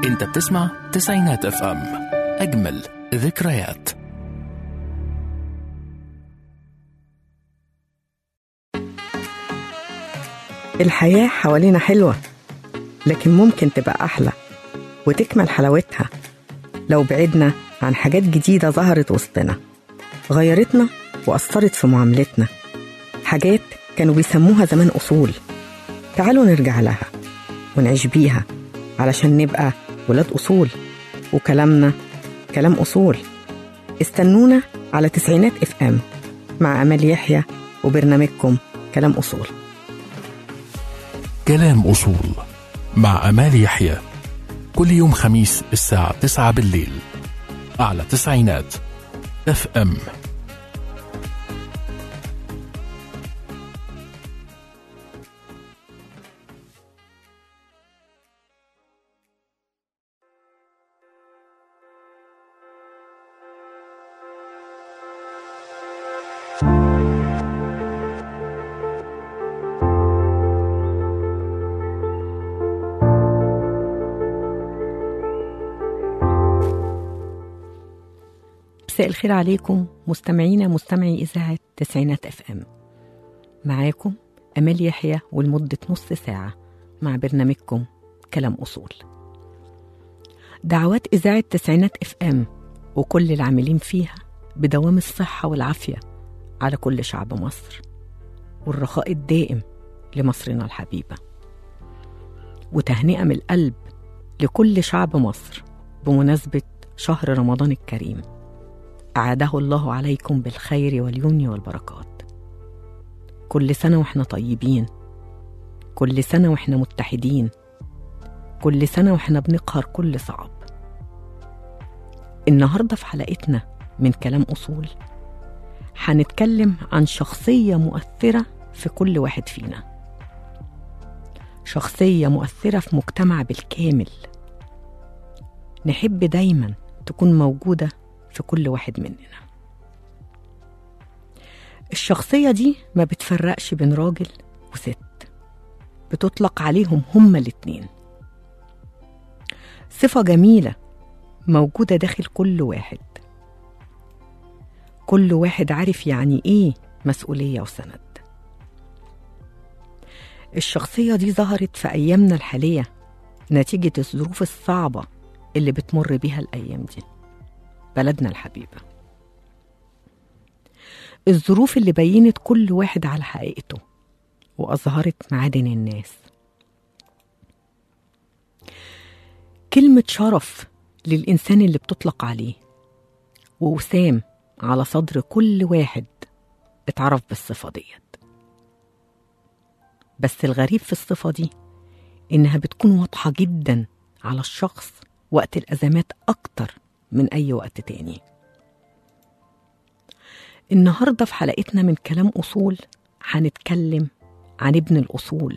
انت بتسمع تسعينات اف ام اجمل ذكريات الحياة حوالينا حلوة لكن ممكن تبقى أحلى وتكمل حلاوتها لو بعدنا عن حاجات جديدة ظهرت وسطنا غيرتنا وأثرت في معاملتنا حاجات كانوا بيسموها زمان أصول تعالوا نرجع لها ونعيش بيها علشان نبقى ولاد أصول وكلامنا كلام أصول استنونا على تسعينات اف ام مع أمال يحيى وبرنامجكم كلام أصول كلام أصول مع أمال يحيى كل يوم خميس الساعة 9 بالليل على تسعينات اف ام مساء الخير عليكم مستمعينا مستمعي إذاعة تسعينات اف ام معاكم أمال يحيى ولمدة نص ساعة مع برنامجكم كلام أصول دعوات إذاعة تسعينات اف ام وكل العاملين فيها بدوام الصحة والعافية على كل شعب مصر والرخاء الدائم لمصرنا الحبيبة وتهنئة من القلب لكل شعب مصر بمناسبة شهر رمضان الكريم أعاده الله عليكم بالخير واليمن والبركات كل سنة وإحنا طيبين كل سنة وإحنا متحدين كل سنة وإحنا بنقهر كل صعب النهاردة في حلقتنا من كلام أصول هنتكلم عن شخصية مؤثرة في كل واحد فينا شخصية مؤثرة في مجتمع بالكامل نحب دايما تكون موجودة في كل واحد مننا الشخصية دي ما بتفرقش بين راجل وست بتطلق عليهم هما الاتنين صفة جميلة موجودة داخل كل واحد كل واحد عارف يعني ايه مسؤولية وسند الشخصية دي ظهرت في أيامنا الحالية نتيجة الظروف الصعبة اللي بتمر بيها الأيام دي بلدنا الحبيبة الظروف اللي بينت كل واحد على حقيقته وأظهرت معادن الناس كلمة شرف للإنسان اللي بتطلق عليه ووسام على صدر كل واحد اتعرف بالصفة ديت بس الغريب في الصفة دي إنها بتكون واضحة جدا على الشخص وقت الأزمات أكتر من أي وقت تاني النهاردة في حلقتنا من كلام أصول هنتكلم عن ابن الأصول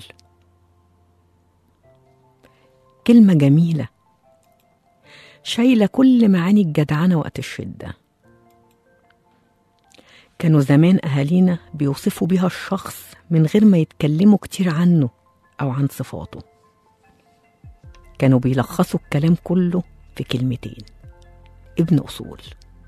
كلمة جميلة شايلة كل معاني الجدعنة وقت الشدة كانوا زمان أهالينا بيوصفوا بيها الشخص من غير ما يتكلموا كتير عنه أو عن صفاته كانوا بيلخصوا الكلام كله في كلمتين ابن أصول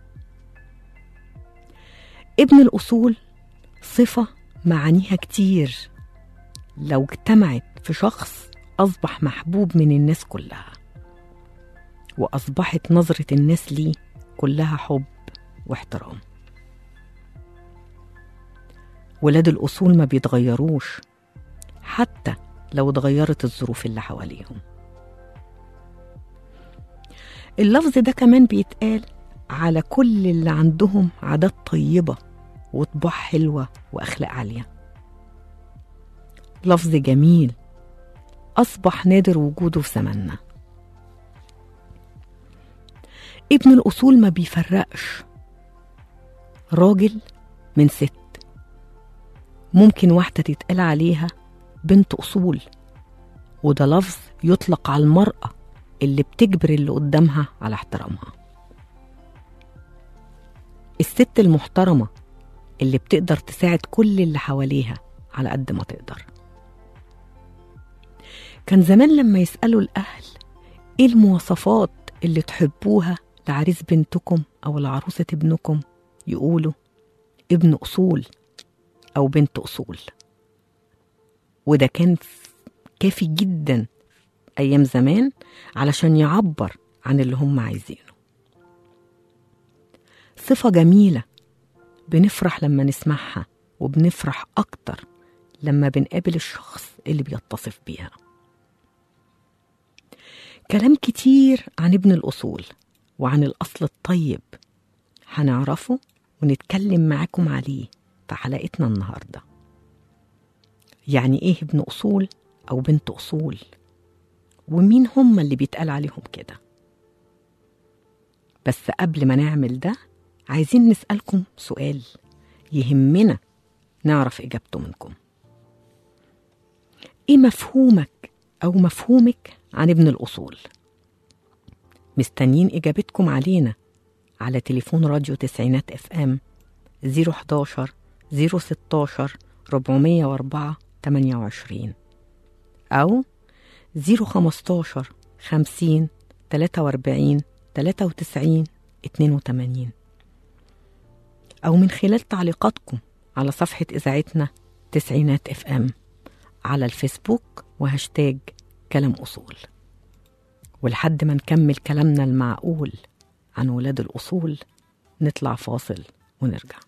ابن الأصول صفة معانيها كتير لو اجتمعت في شخص أصبح محبوب من الناس كلها وأصبحت نظرة الناس ليه كلها حب واحترام ولاد الأصول ما بيتغيروش حتى لو اتغيرت الظروف اللي حواليهم اللفظ ده كمان بيتقال على كل اللي عندهم عادات طيبة وطباع حلوة وأخلاق عالية لفظ جميل أصبح نادر وجوده في زماننا ابن الأصول ما بيفرقش راجل من ست ممكن واحدة تتقال عليها بنت أصول وده لفظ يطلق على المرأة اللي بتجبر اللي قدامها على احترامها الست المحترمة اللي بتقدر تساعد كل اللي حواليها على قد ما تقدر كان زمان لما يسألوا الأهل ايه المواصفات اللي تحبوها لعريس بنتكم او لعروسة ابنكم يقولوا ابن اصول او بنت اصول وده كان ف- كافي جدا ايام زمان علشان يعبر عن اللي هم عايزينه صفة جميلة بنفرح لما نسمعها وبنفرح أكتر لما بنقابل الشخص اللي بيتصف بيها كلام كتير عن ابن الأصول وعن الأصل الطيب هنعرفه ونتكلم معاكم عليه في حلقتنا النهاردة يعني إيه ابن أصول أو بنت أصول ومين هم اللي بيتقال عليهم كده بس قبل ما نعمل ده عايزين نسألكم سؤال يهمنا نعرف إجابته منكم إيه مفهومك أو مفهومك عن ابن الأصول مستنيين إجابتكم علينا على تليفون راديو تسعينات اف ام 011 016 404 28 أو 015 50 43 93 82 أو من خلال تعليقاتكم على صفحة إذاعتنا تسعينات اف ام على الفيسبوك وهاشتاج كلام أصول ولحد ما نكمل كلامنا المعقول عن ولاد الأصول نطلع فاصل ونرجع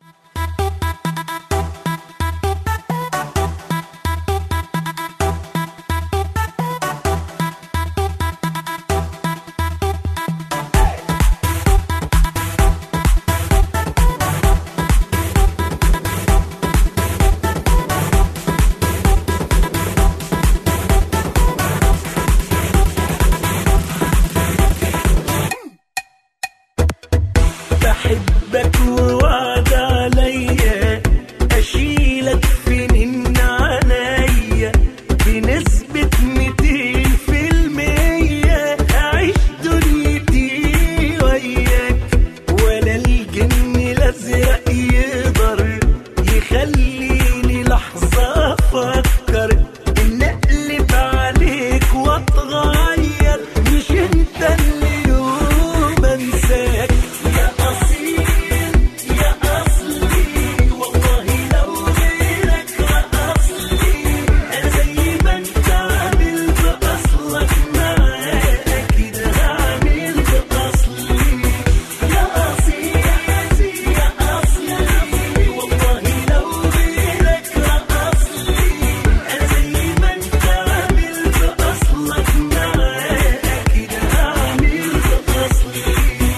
بحبك ووعد عليا اشيلك في نن عنيا بنسبة ميتين في المية اعيش دنيتي وياك ولا الجن الازرق يقدر يخليني لحظة افكر ان اقلب عليك واتغير مش انت اللي يوم انساك يا اصيل يا اصلي والله لو غيرك اصلي انا زي ما انت عامل باصلك معاك اكيد هعمل باصلي يا اصيل يا اصلي والله لو غيرك اصلي انا زي ما انت عامل باصلك معاك اكيد هعمل باصلي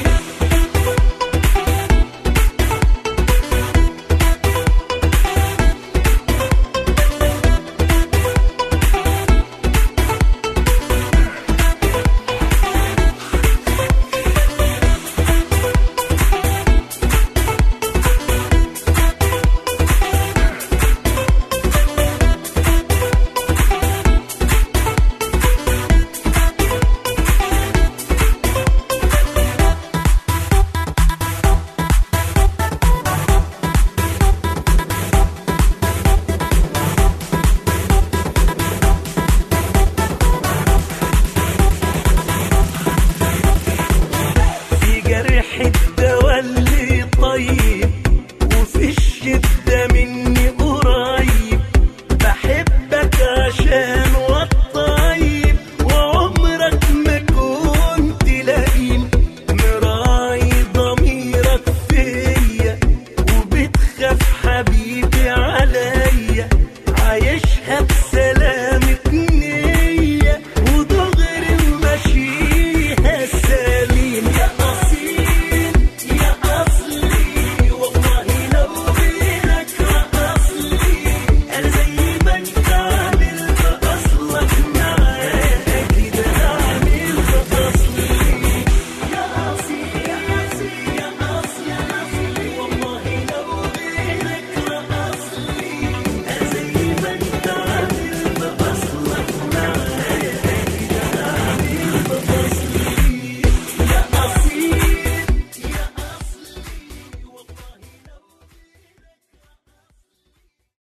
في جرح الدواء اللي طيب وفي الشدة مني قريب بحبك عشان والطيب وعمرك ما كنت لئيم مراعي ضميرك فيا وبتخاف حبيبي عليا عايشها بسلامة نية ودغري ماشيها سليم يا أصيل يا أصلي والله لو غيرك أصلي أنا زي ما أنت عامل بأصلك معاك أكيد هعمل بأصلي يا أصيل يا أصيل يا أصلي والله لو غيرك أصلي أنا زي ما أنت عامل بأصلك معاك أكيد هعمل بأصلي يا أصيل يا أصلي والله لو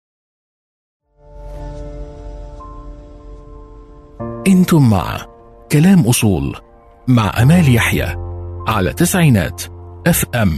انتم مع كلام أصول مع أمال يحيى على تسعينات اف ام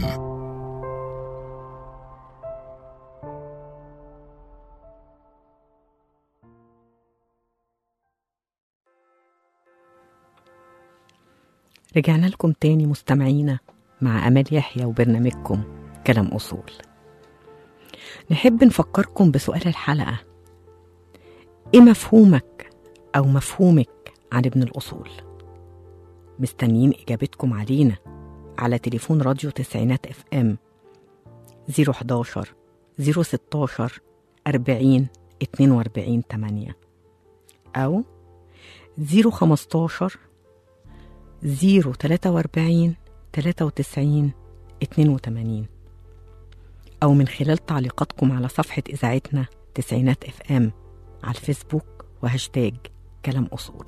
رجعنا لكم تاني مستمعينا مع أمال يحيى وبرنامجكم كلام أصول نحب نفكركم بسؤال الحلقة إيه مفهومك أو مفهومك عن ابن الأصول؟ مستنيين إجابتكم علينا على تليفون راديو تسعينات اف ام 011 016 40 42 8 أو 015 043 93 82 أو من خلال تعليقاتكم على صفحة إذاعتنا تسعينات اف ام على الفيسبوك وهاشتاج كلام أصول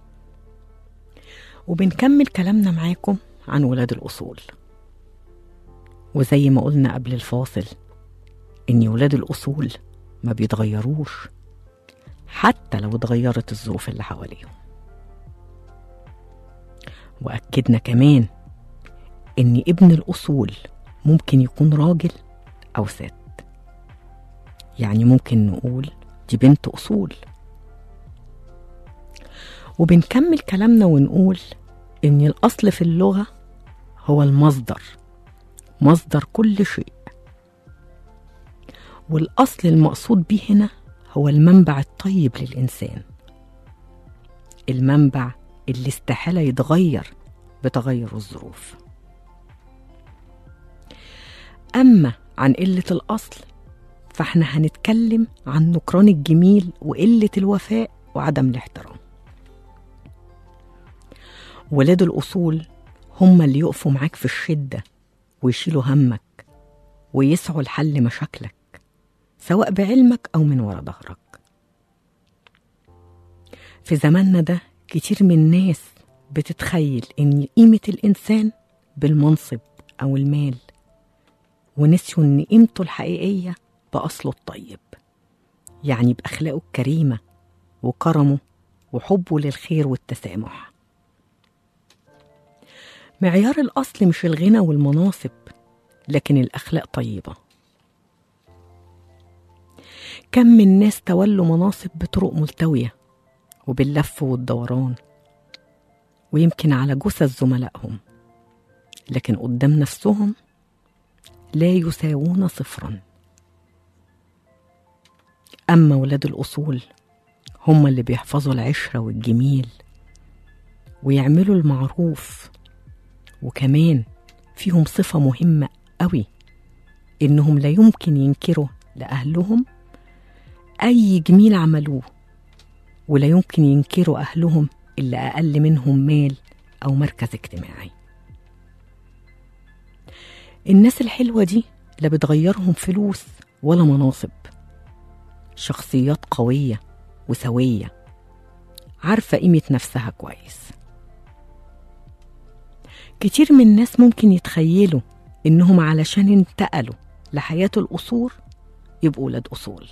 وبنكمل كلامنا معاكم عن ولاد الأصول وزي ما قلنا قبل الفاصل إن ولاد الأصول ما بيتغيروش حتى لو اتغيرت الظروف اللي حواليهم وأكدنا كمان إن ابن الأصول ممكن يكون راجل أو ست يعني ممكن نقول دي بنت أصول وبنكمل كلامنا ونقول إن الأصل في اللغة هو المصدر مصدر كل شيء والأصل المقصود به هنا هو المنبع الطيب للإنسان المنبع اللي استحالة يتغير بتغير الظروف أما عن قلة الأصل فاحنا هنتكلم عن نكران الجميل وقلة الوفاء وعدم الاحترام ولاد الأصول هم اللي يقفوا معاك في الشدة ويشيلوا همك ويسعوا لحل مشاكلك سواء بعلمك أو من ورا ظهرك في زماننا ده كتير من الناس بتتخيل إن قيمة الإنسان بالمنصب أو المال ونسيوا إن قيمته الحقيقية بأصله الطيب يعني بأخلاقه الكريمة وكرمه وحبه للخير والتسامح معيار الأصل مش الغنى والمناصب لكن الأخلاق طيبة كم من ناس تولوا مناصب بطرق ملتوية وباللف والدوران ويمكن على جثث زملائهم لكن قدام نفسهم لا يساوون صفرا أما ولاد الأصول هم اللي بيحفظوا العشرة والجميل ويعملوا المعروف وكمان فيهم صفة مهمة قوي إنهم لا يمكن ينكروا لأهلهم أي جميل عملوه ولا يمكن ينكروا أهلهم اللي أقل منهم مال أو مركز اجتماعي الناس الحلوة دي لا بتغيرهم فلوس ولا مناصب شخصيات قوية وسوية عارفة قيمة نفسها كويس كتير من الناس ممكن يتخيلوا إنهم علشان انتقلوا لحياة الأصول يبقوا ولاد أصول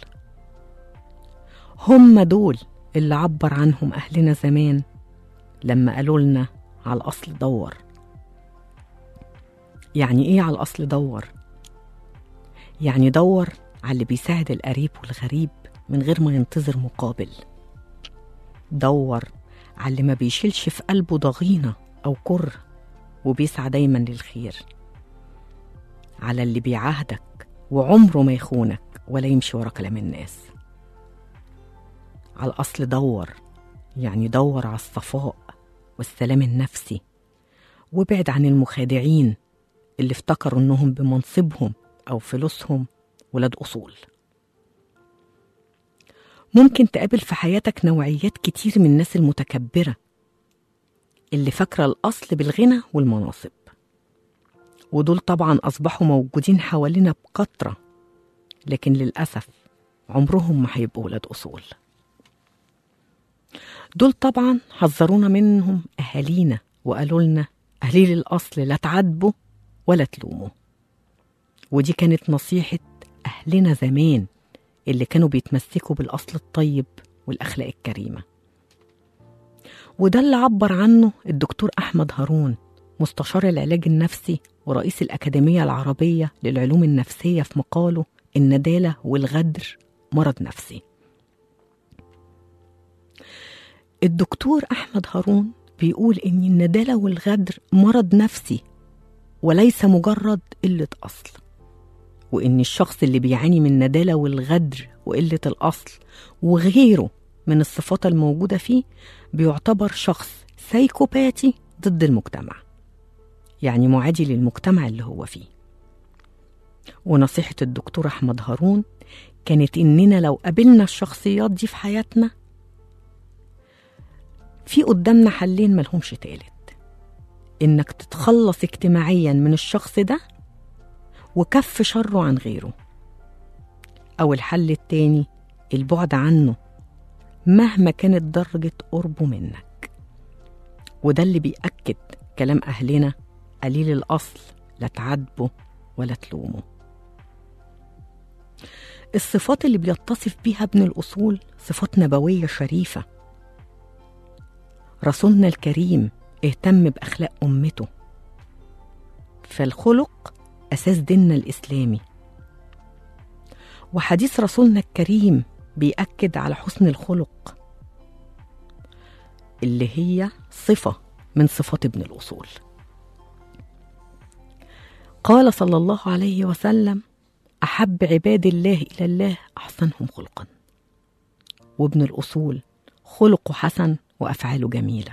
هم دول اللي عبر عنهم أهلنا زمان لما قالوا لنا على الأصل دور يعني إيه على الأصل دور؟ يعني دور على اللي بيساعد القريب والغريب من غير ما ينتظر مقابل دور على اللي ما بيشيلش في قلبه ضغينة أو كره وبيسعى دايما للخير على اللي بيعاهدك وعمره ما يخونك ولا يمشي ورا كلام الناس على الأصل دور يعني دور على الصفاء والسلام النفسي وابعد عن المخادعين اللي افتكروا انهم بمنصبهم او فلوسهم ولاد اصول ممكن تقابل في حياتك نوعيات كتير من الناس المتكبره اللي فاكره الاصل بالغنى والمناصب ودول طبعا اصبحوا موجودين حوالينا بكثره لكن للاسف عمرهم ما هيبقوا ولاد اصول دول طبعا حذرونا منهم اهالينا وقالوا لنا قليل الاصل لا تعاتبوا ولا تلوموا ودي كانت نصيحه اهلنا زمان اللي كانوا بيتمسكوا بالاصل الطيب والاخلاق الكريمه وده اللي عبر عنه الدكتور أحمد هارون مستشار العلاج النفسي ورئيس الأكاديمية العربية للعلوم النفسية في مقاله الندالة والغدر مرض نفسي الدكتور أحمد هارون بيقول إن الندالة والغدر مرض نفسي وليس مجرد قلة أصل وإن الشخص اللي بيعاني من الندالة والغدر وقلة الأصل وغيره من الصفات الموجودة فيه بيعتبر شخص سايكوباتي ضد المجتمع يعني معادي للمجتمع اللي هو فيه ونصيحة الدكتور أحمد هارون كانت إننا لو قابلنا الشخصيات دي في حياتنا في قدامنا حلين ملهمش تالت إنك تتخلص اجتماعيا من الشخص ده وكف شره عن غيره أو الحل التاني البعد عنه مهما كانت درجة قربه منك وده اللي بيأكد كلام أهلنا قليل الأصل لا تعاتبه ولا تلومه الصفات اللي بيتصف بيها ابن الأصول صفات نبوية شريفة رسولنا الكريم اهتم بأخلاق أمته فالخلق أساس ديننا الإسلامي وحديث رسولنا الكريم بيأكد على حسن الخلق اللي هي صفة من صفات ابن الأصول قال صلى الله عليه وسلم أحب عباد الله إلى الله أحسنهم خلقا وابن الأصول خلقه حسن وأفعاله جميلة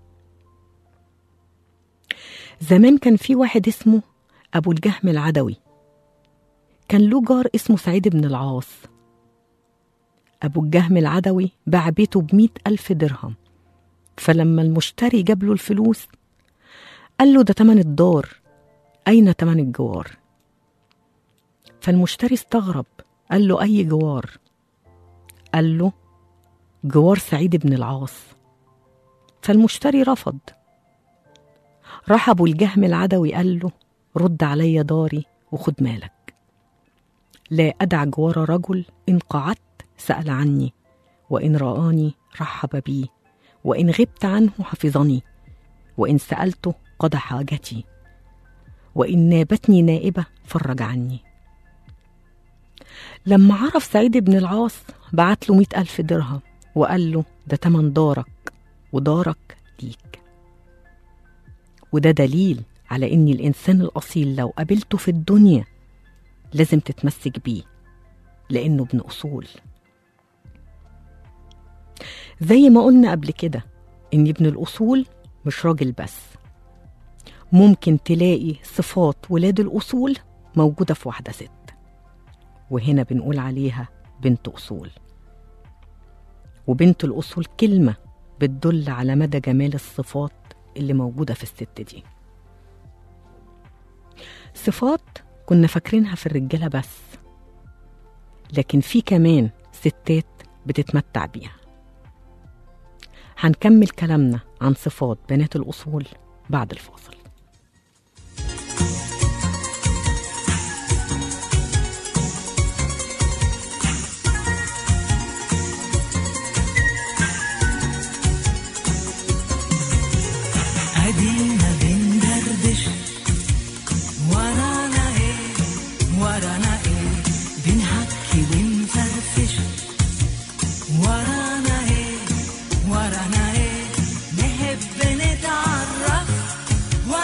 زمان كان في واحد اسمه أبو الجهم العدوي كان له جار اسمه سعيد بن العاص أبو الجهم العدوي باع بيته بمئة ألف درهم فلما المشتري جاب له الفلوس قال له ده تمن الدار أين تمن الجوار فالمشتري استغرب قال له أي جوار قال له جوار سعيد بن العاص فالمشتري رفض راح أبو الجهم العدوي قال له رد علي داري وخد مالك لا أدع جوار رجل إن قعدت سأل عني وإن رآني رحب بي وإن غبت عنه حفظني وإن سألته قضى حاجتي وإن نابتني نائبة فرج عني لما عرف سعيد بن العاص بعت له مئة ألف درهم وقال له ده تمن دارك ودارك ليك وده دليل على إن الإنسان الأصيل لو قابلته في الدنيا لازم تتمسك بيه لأنه ابن أصول زي ما قلنا قبل كده إن ابن الأصول مش راجل بس ممكن تلاقي صفات ولاد الأصول موجودة في واحدة ست وهنا بنقول عليها بنت أصول وبنت الأصول كلمة بتدل على مدى جمال الصفات اللي موجودة في الست دي صفات كنا فاكرينها في الرجالة بس لكن في كمان ستات بتتمتع بيها هنكمل كلامنا عن صفات بنات الأصول بعد الفاصل ادينا بندردش ورانا ايه ورانا ايه بنحكي ونفرفش ورانا ايه ورانا ايه نحب نتعرف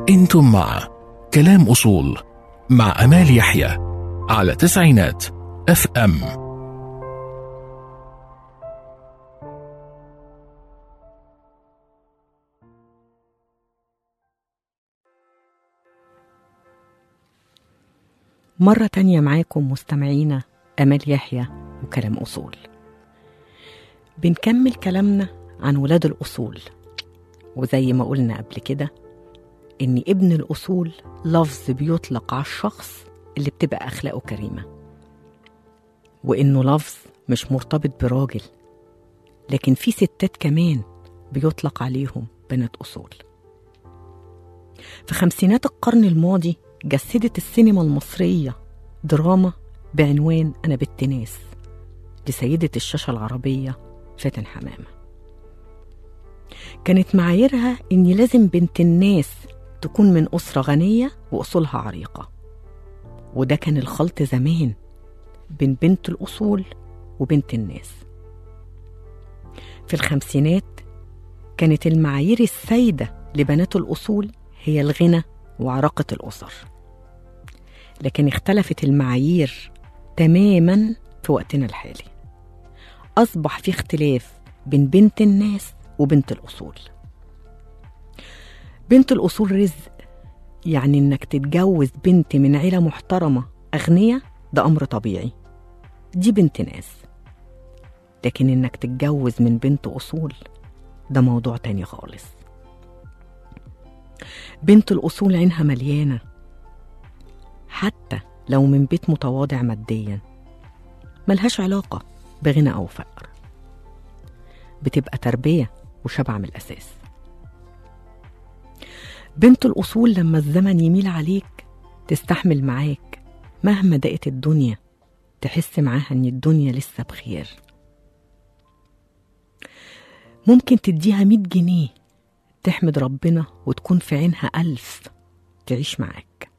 انتم مع كلام أصول مع أمال يحيى على تسعينات اف ام مرة تانية معاكم مستمعينا أمال يحيى وكلام أصول بنكمل كلامنا عن ولاد الأصول وزي ما قلنا قبل كده إن ابن الأصول لفظ بيطلق على الشخص اللي بتبقى أخلاقه كريمة وإنه لفظ مش مرتبط براجل لكن في ستات كمان بيطلق عليهم بنات أصول في خمسينات القرن الماضي جسدت السينما المصرية دراما بعنوان أنا بنت ناس لسيدة الشاشة العربية فاتن حمامة كانت معاييرها إن لازم بنت الناس تكون من أسرة غنية وأصولها عريقة وده كان الخلط زمان بين بنت الأصول وبنت الناس في الخمسينات كانت المعايير السائدة لبنات الأصول هي الغنى وعراقة الأسر لكن اختلفت المعايير تماما في وقتنا الحالي أصبح في اختلاف بين بنت الناس وبنت الأصول بنت الأصول رزق يعني إنك تتجوز بنت من عيلة محترمة أغنية ده أمر طبيعي دي بنت ناس لكن إنك تتجوز من بنت أصول ده موضوع تاني خالص بنت الأصول عينها مليانة حتى لو من بيت متواضع ماديا ملهاش علاقة بغنى أو فقر بتبقى تربية وشبع من الأساس بنت الأصول لما الزمن يميل عليك تستحمل معاك مهما ضاقت الدنيا تحس معاها إن الدنيا لسه بخير ممكن تديها مية جنيه تحمد ربنا وتكون في عينها ألف تعيش معاك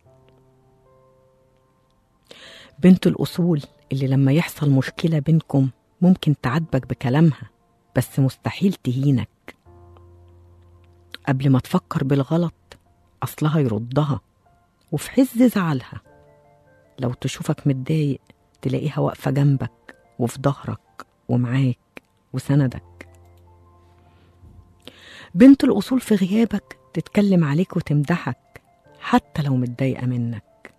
بنت الأصول اللي لما يحصل مشكلة بينكم ممكن تعاتبك بكلامها بس مستحيل تهينك قبل ما تفكر بالغلط أصلها يردها وفي عز زعلها لو تشوفك متضايق تلاقيها واقفة جنبك وفي ظهرك ومعاك وسندك بنت الأصول في غيابك تتكلم عليك وتمدحك حتى لو متضايقة منك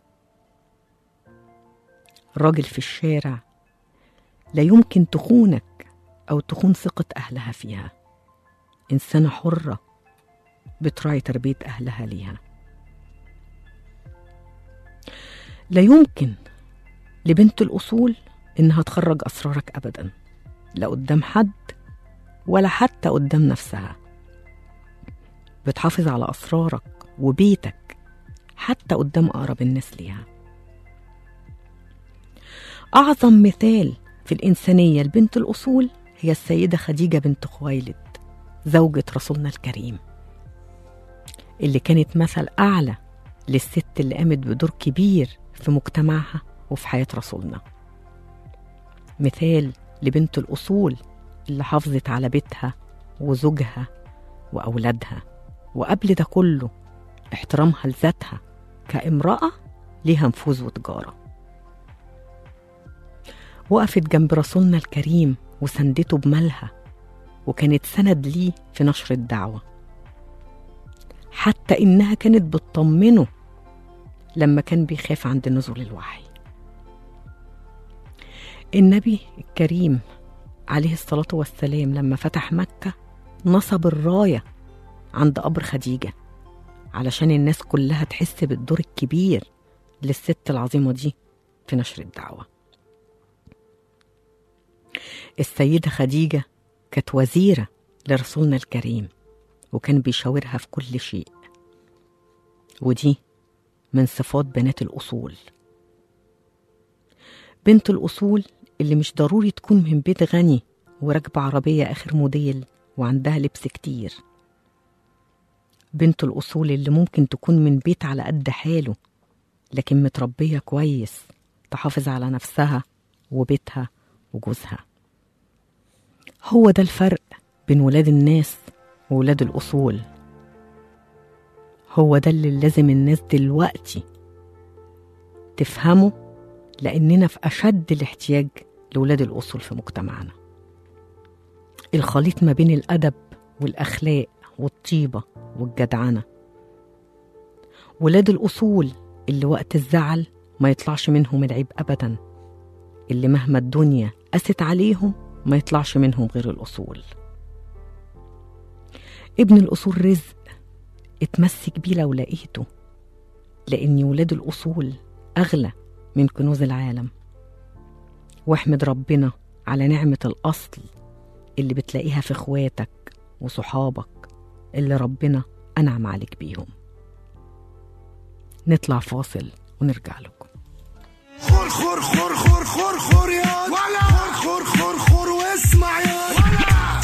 الراجل في الشارع لا يمكن تخونك أو تخون ثقة أهلها فيها إنسانة حرة بتراعي تربية أهلها ليها لا يمكن لبنت الأصول إنها تخرج أسرارك أبدا لا قدام حد ولا حتى قدام نفسها بتحافظ على أسرارك وبيتك حتى قدام أقرب الناس ليها أعظم مثال في الإنسانية لبنت الأصول هي السيدة خديجة بنت خويلد زوجة رسولنا الكريم اللي كانت مثل أعلى للست اللي قامت بدور كبير في مجتمعها وفي حياة رسولنا مثال لبنت الأصول اللي حافظت على بيتها وزوجها وأولادها وقبل ده كله احترامها لذاتها كامرأة ليها نفوذ وتجارة وقفت جنب رسولنا الكريم وسندته بمالها وكانت سند ليه في نشر الدعوة حتى إنها كانت بتطمنه لما كان بيخاف عند نزول الوحي النبي الكريم عليه الصلاة والسلام لما فتح مكة نصب الراية عند قبر خديجة علشان الناس كلها تحس بالدور الكبير للست العظيمة دي في نشر الدعوة السيدة خديجة كانت وزيرة لرسولنا الكريم وكان بيشاورها في كل شيء ودي من صفات بنات الأصول بنت الأصول اللي مش ضروري تكون من بيت غني وراكبة عربية آخر موديل وعندها لبس كتير بنت الأصول اللي ممكن تكون من بيت على قد حاله لكن متربية كويس تحافظ على نفسها وبيتها وجوزها هو ده الفرق بين ولاد الناس وولاد الأصول هو ده اللي لازم الناس دلوقتي تفهمه لأننا في أشد الاحتياج لولاد الأصول في مجتمعنا الخليط ما بين الأدب والأخلاق والطيبة والجدعنة ولاد الأصول اللي وقت الزعل ما يطلعش منهم العيب أبدا اللي مهما الدنيا قست عليهم ما يطلعش منهم غير الأصول ابن الأصول رزق اتمسك بيه لو لقيته لأن ولاد الأصول أغلى من كنوز العالم واحمد ربنا على نعمة الأصل اللي بتلاقيها في إخواتك وصحابك اللي ربنا أنعم عليك بيهم نطلع فاصل ونرجع لكم خور خور خور خور خور خور يا ولا خور خور خور خور واسمع يا ولا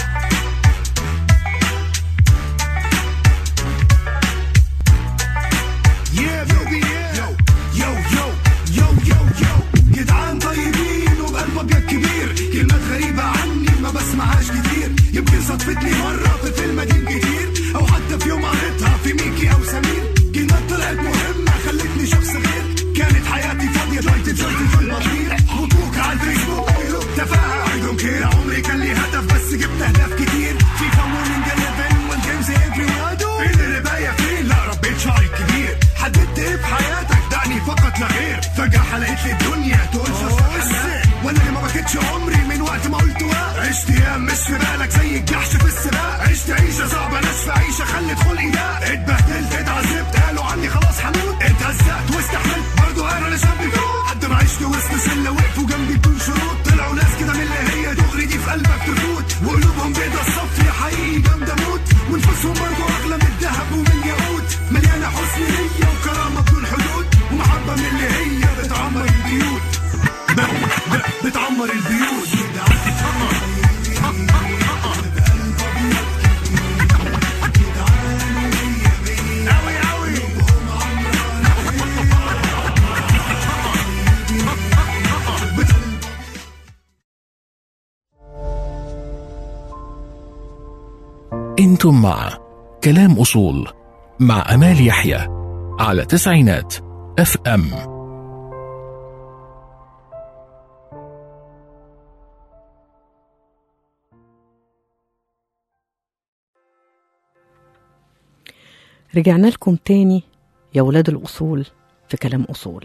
Yeah, baby, yeah. Yo, yo, yo, yo, yo, yo. جدعان طيبين وبقلب ابيض كبير كلمات غريبة عني ما بسمعهاش كتير يمكن صدفتني مرة في فيلم قديم كتير أو حتى في يوم قريتها في ميكي أو سمير كلمات طلعت مهمة خلتني شخص غير كانت حياتي فاضية دلوقتي جويتي في المطير وطوك على الفيسبوك قولوا تفاهة I don't care عمري كان لي هدف بس جبت أهداف كتير في فاولينج 11 والجيمز everywhere فين الرباية فين لا ربيت شعري كبير حددت ايه في حياتك دعني فقط لا غير فجأة حلقت لي الدنيا تقول شخص وانا اللي ما بكتش عمري من وقت ما قلت واق عشت ايام مش في بالك زي الجحش في السباق عشت عيشة صعبة ناشفة عيشة خلت خلقي ده اتبهدلت اتعذبت قالوا عني خلاص هموت اتهزقت واستحملت برضه انا انا شاب فوق قد ما عشت وسط سلة وقفوا جنبي بدون شروط طلعوا ناس كده من اللي هي دغري دي في قلبك تفوت وقلوبهم بيضة الصف يا حقيقي جامدة موت ونفوسهم برضه اغلى من الذهب ومن الياقوت مليانة حسن نية وكرامة بدون حدود ومحبة من اللي هي بتعمر البيوت ب- ب- بتعمر البيوت أوي أوي انتم مع كلام أصول مع أمال يحيى على تسعينات اف ام رجعنا لكم تاني يا ولاد الأصول في كلام أصول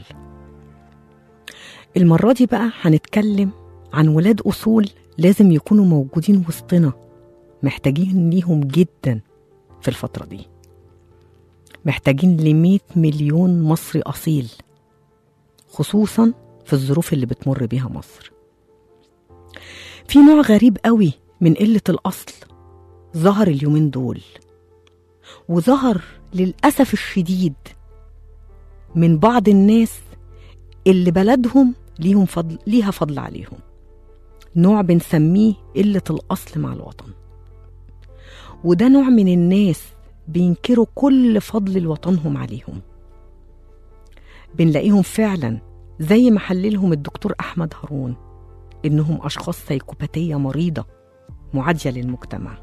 المرة دي بقى هنتكلم عن ولاد أصول لازم يكونوا موجودين وسطنا محتاجين ليهم جدا في الفترة دي محتاجين لمية مليون مصري أصيل خصوصا في الظروف اللي بتمر بيها مصر في نوع غريب قوي من قلة الأصل ظهر اليومين دول وظهر للأسف الشديد من بعض الناس اللي بلدهم ليهم فضل ليها فضل عليهم نوع بنسميه قلة الأصل مع الوطن وده نوع من الناس بينكروا كل فضل لوطنهم عليهم بنلاقيهم فعلا زي ما حللهم الدكتور أحمد هارون إنهم أشخاص سيكوباتية مريضة معادية للمجتمع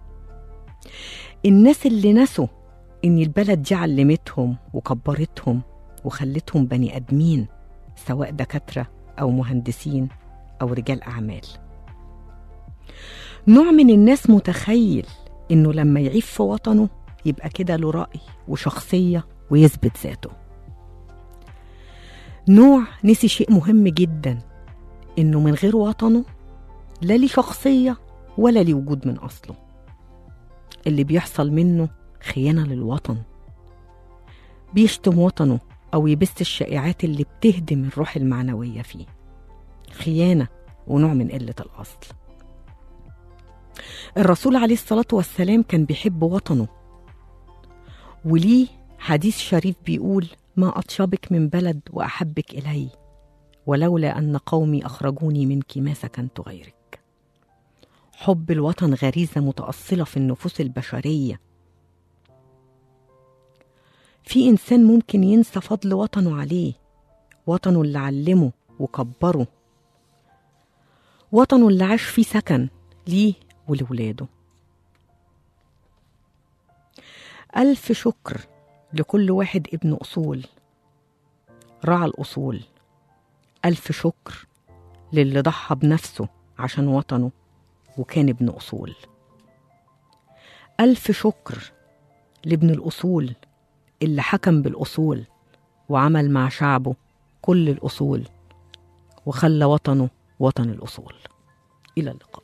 الناس اللي نسوا إن البلد دي علمتهم وكبرتهم وخلتهم بني آدمين سواء دكاترة أو مهندسين أو رجال أعمال نوع من الناس متخيل إنه لما يعيب في وطنه يبقى كده له رأي وشخصية ويثبت ذاته نوع نسي شيء مهم جدا إنه من غير وطنه لا ليه شخصية ولا ليه وجود من أصله اللي بيحصل منه خيانة للوطن بيشتم وطنه أو يبث الشائعات اللي بتهدم الروح المعنوية فيه خيانة ونوع من قلة الأصل الرسول عليه الصلاة والسلام كان بيحب وطنه وليه حديث شريف بيقول ما أطيبك من بلد وأحبك إلي ولولا أن قومي أخرجوني منك ما سكنت غيرك حب الوطن غريزة متأصلة في النفوس البشرية في إنسان ممكن ينسى فضل وطنه عليه وطنه اللي علمه وكبره وطنه اللي عاش فيه سكن ليه ولولاده ألف شكر لكل واحد ابن أصول راعى الأصول ألف شكر للي ضحى بنفسه عشان وطنه وكان ابن أصول ألف شكر لابن الأصول اللي حكم بالأصول وعمل مع شعبه كل الأصول وخلى وطنه وطن الأصول إلى اللقاء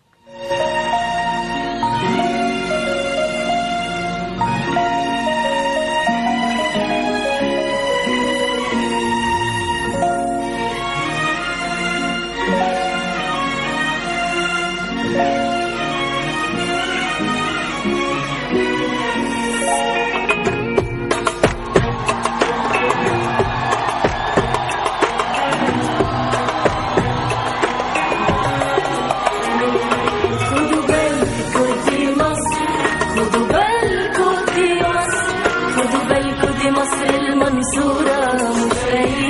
خدوا بالكوا دي مصر خدوا بالكوا دي مصر خدوا بالكوا دي مصر المنصورة مش أي